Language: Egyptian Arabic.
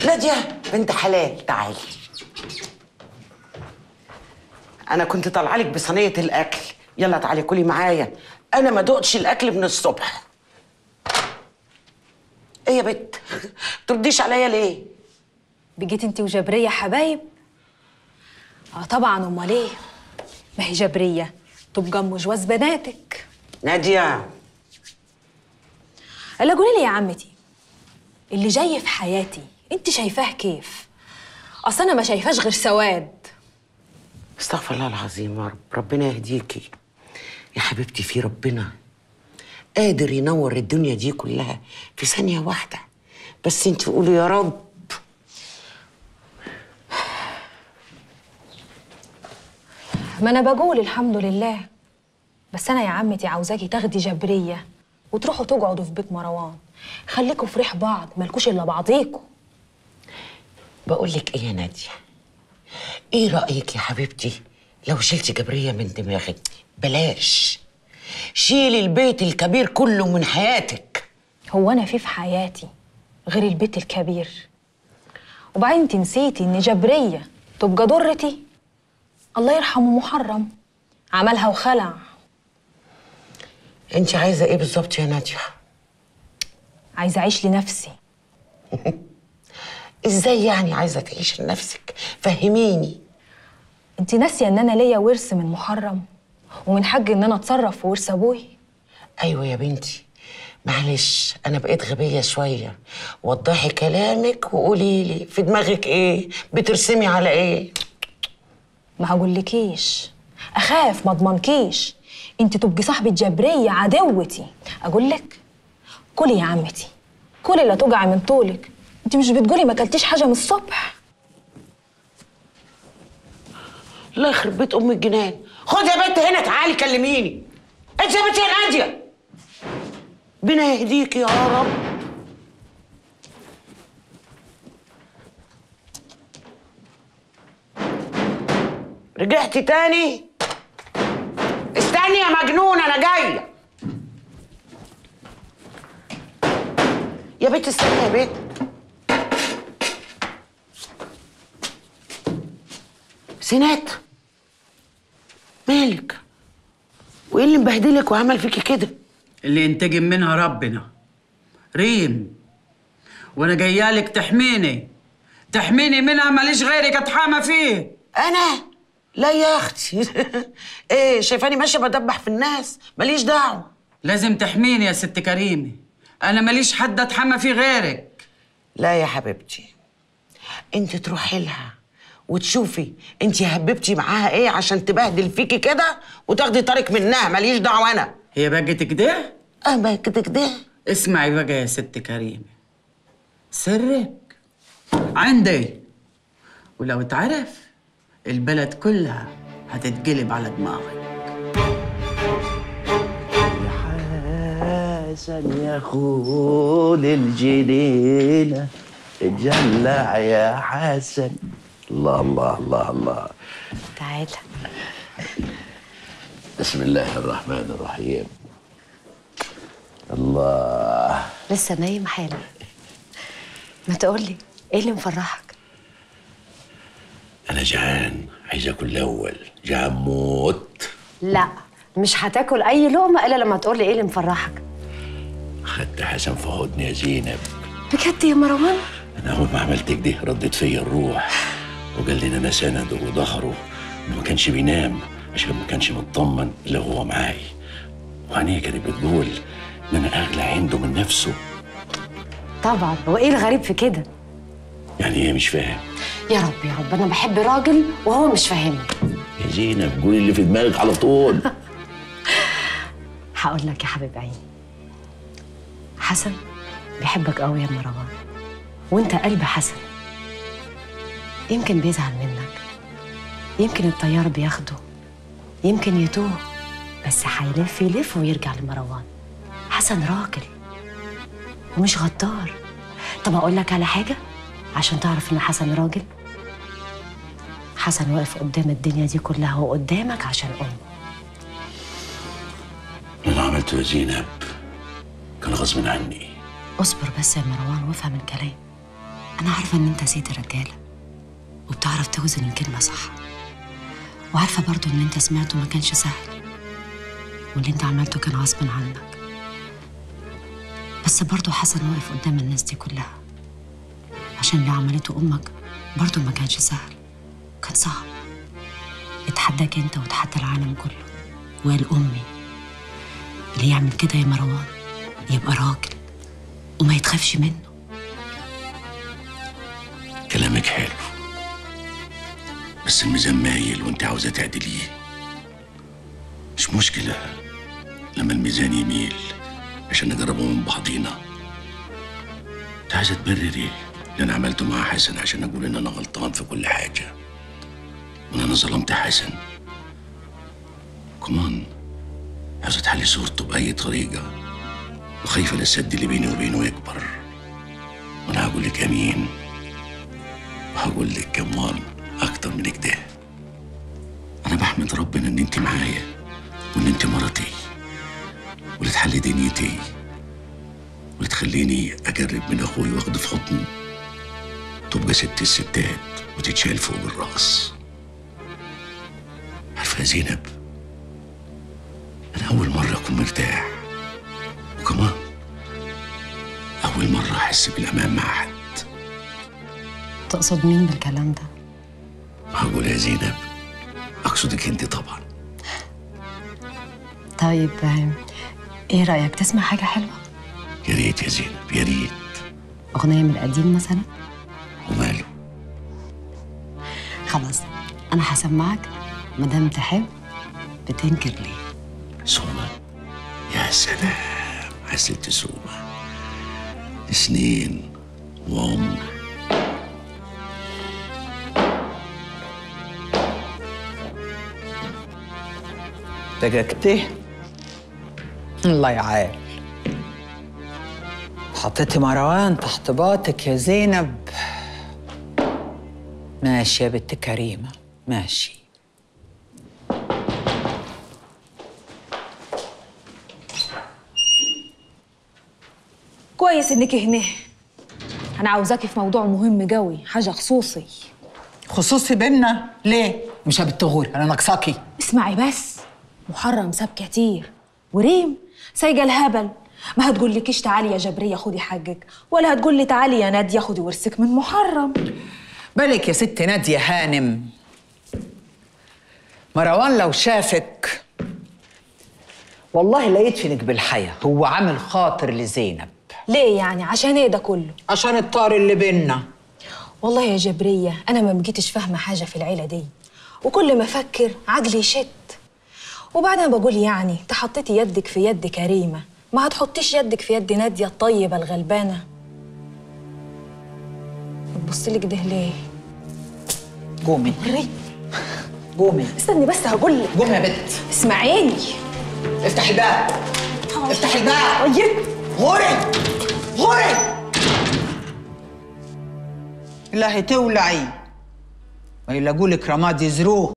نادية بنت حلال تعالي أنا كنت طالعة لك بصينية الأكل يلا تعالي كلي معايا أنا ما دقتش الأكل من الصبح إيه يا بت ترديش عليا ليه؟ بقيت انت وجبريه حبايب اه طبعا امال ايه ما هي جبريه تبقى ام جواز بناتك نادية الا قولي لي يا عمتي اللي جاي في حياتي انت شايفاه كيف اصل انا ما شايفاش غير سواد استغفر الله العظيم يا رب ربنا يهديكي يا حبيبتي في ربنا قادر ينور الدنيا دي كلها في ثانية واحدة بس انت قولي يا رب ما انا بقول الحمد لله بس انا يا عمتي عاوزاكي تاخدي جبريه وتروحوا تقعدوا في بيت مروان خليكوا في ريح بعض مالكوش الا بعضيكوا بقول لك ايه يا نادية ايه رأيك يا حبيبتي لو شلتي جبرية من دماغك بلاش شيلي البيت الكبير كله من حياتك هو انا في في حياتي غير البيت الكبير وبعدين انت نسيتي ان جبريه تبقى ضرتي الله يرحمه محرم عملها وخلع انت عايزة ايه بالظبط يا نادية عايزه اعيش لنفسي ازاي يعني عايزة تعيشي لنفسك فهميني انت ناسيه ان انا ليا ورث من محرم ومن حق ان انا اتصرف في ورث ابوي ايوه يا بنتي معلش انا بقيت غبيه شويه وضحي كلامك وقولي لي في دماغك ايه بترسمي على ايه ما هقولكيش اخاف ما اضمنكيش انت تبقي صاحبة جبرية عدوتي اقولك كلي يا عمتي كلي لا توجعي من طولك انت مش بتقولي ما اكلتيش حاجة من الصبح الله يخرب بيت ام الجنان خد يا بنت هنا تعالي كلميني انت يا بنت يا ناديه ربنا يهديك يا رب رجعتي تاني استني يا مجنون انا جايه يا بنت استني يا بنت سينات مالك وايه اللي مبهدلك وعمل فيكي كده اللي ينتقم منها ربنا ريم وانا جايالك تحميني تحميني منها ماليش غيرك اتحامى فيه انا لا يا اختي ايه شايفاني ماشيه بدبح في الناس ماليش دعوه لازم تحميني يا ست كريمه انا ماليش حد اتحمى فيه غيرك لا يا حبيبتي انت تروحي لها وتشوفي انت هببتي معاها ايه عشان تبهدل فيكي كده وتاخدي طريق منها ماليش دعوه انا هي بقت كده اما كده كده اسمعي بقى يا ست كريمه سرك عندي ولو اتعرف البلد كلها هتتقلب على دماغك حسن يا خول الجنينة اتجلع يا حسن الله الله الله الله تعالى بسم الله الرحمن الرحيم الله لسه نايم حالا ما تقولي ايه اللي مفرحك أنا جعان عايز آكل الأول جعان موت لا مش هتاكل اي لقمه الا لما تقولي ايه اللي مفرحك خدت حسن في حضني يا زينب بجد يا مروان أنا أول ما عملت كده ردت فيا الروح وقال لي إن أنا سنده وظهره إنه ما كانش بينام عشان ما كانش مطمن إلا هو معاي وعينيه كانت بتقول إن أنا أغلى عنده من نفسه طبعا هو ايه الغريب في كده يعني إيه مش فاهم يا رب يا رب انا بحب راجل وهو مش فاهمني يا زينب قولي اللي في دماغك على طول هقول لك يا حبيب عيني حسن بيحبك قوي يا مروان وانت قلب حسن يمكن بيزعل منك يمكن الطيار بياخده يمكن يتوه بس هيلف يلف ويرجع لمروان حسن راجل ومش غدار طب اقول لك على حاجه عشان تعرف ان حسن راجل حسن واقف قدام الدنيا دي كلها وقدامك عشان امه اللي عملته يا زينب كان غصب عني اصبر بس يا مروان وافهم الكلام أنا عارفة إن أنت سيد الرجالة وبتعرف توزن الكلمة صح وعارفة برضو إن أنت سمعته ما كانش سهل واللي أنت عملته كان غصب عنك بس برضو حسن واقف قدام الناس دي كلها عشان اللي عملته أمك برضو ما كانش سهل كان صعب اتحداك أنت وتحدى العالم كله وقال أمي اللي يعمل كده يا مروان يبقى راجل وما يتخافش منه كلامك حلو بس الميزان مايل وانت عاوزه تعدليه مش مشكله لما الميزان يميل عشان نجربه من بعضينا انت عايزه تبرر ايه اللي انا عملته مع حسن عشان اقول ان انا غلطان في كل حاجه وان انا ظلمت حسن كمان عاوزه تحلي صورته باي طريقه وخايفه السد اللي بيني وبينه يكبر وانا هقول لك امين وهقول لك كمان اكتر من كده انا بحمد ربنا ان انت معايا وان انت مرتي واللي تحلي دنيتي واللي تخليني اجرب من اخوي واخده في حضني تبقى ست الستات وتتشال فوق الراس عارفه يا زينب انا اول مره اكون مرتاح وكمان اول مره احس بالامان مع حد تقصد مين بالكلام ده؟ هقول يا زينب اقصدك انت طبعا طيب آه، ايه رأيك تسمع حاجة حلوة؟ يا ريت يا زينب يا ريت أغنية من القديم مثلا؟ وماله خلاص أنا هسمعك مادام تحب بتنكر ليه؟ سومة يا سلام على ست سومة سنين وعمر دققتي الله يعال حطيتي مروان تحت باطك يا زينب ماشي يا بنت كريمة ماشي كويس انك هنا انا عاوزاكي في موضوع مهم قوي حاجه خصوصي خصوصي بينا ليه؟ مش يا بنت غور انا ناقصاكي اسمعي بس محرم ساب كتير وريم سايقه الهبل ما هتقول لكيش تعالي يا جبريه خدي حقك ولا هتقول لي تعالي يا ناديه خدي ورثك من محرم بالك يا ست نادية هانم مروان لو شافك والله لا يدفنك بالحياة هو عامل خاطر لزينب ليه يعني عشان ايه ده كله عشان الطار اللي بينا والله يا جبريه انا ما بقيتش فاهمه حاجه في العيله دي وكل ما افكر عقلي يشت وبعدين بقول يعني انت حطيتي يدك في يد كريمه ما هتحطيش يدك في يد ناديه الطيبه الغلبانه بتبصي لي كده ليه قومي ري قومي استني بس هقول لك قومي يا بنت اسمعيني افتح الباب افتح الباب طيب غوري غوري لا تولعي ويلاقوا لك رماد يزروه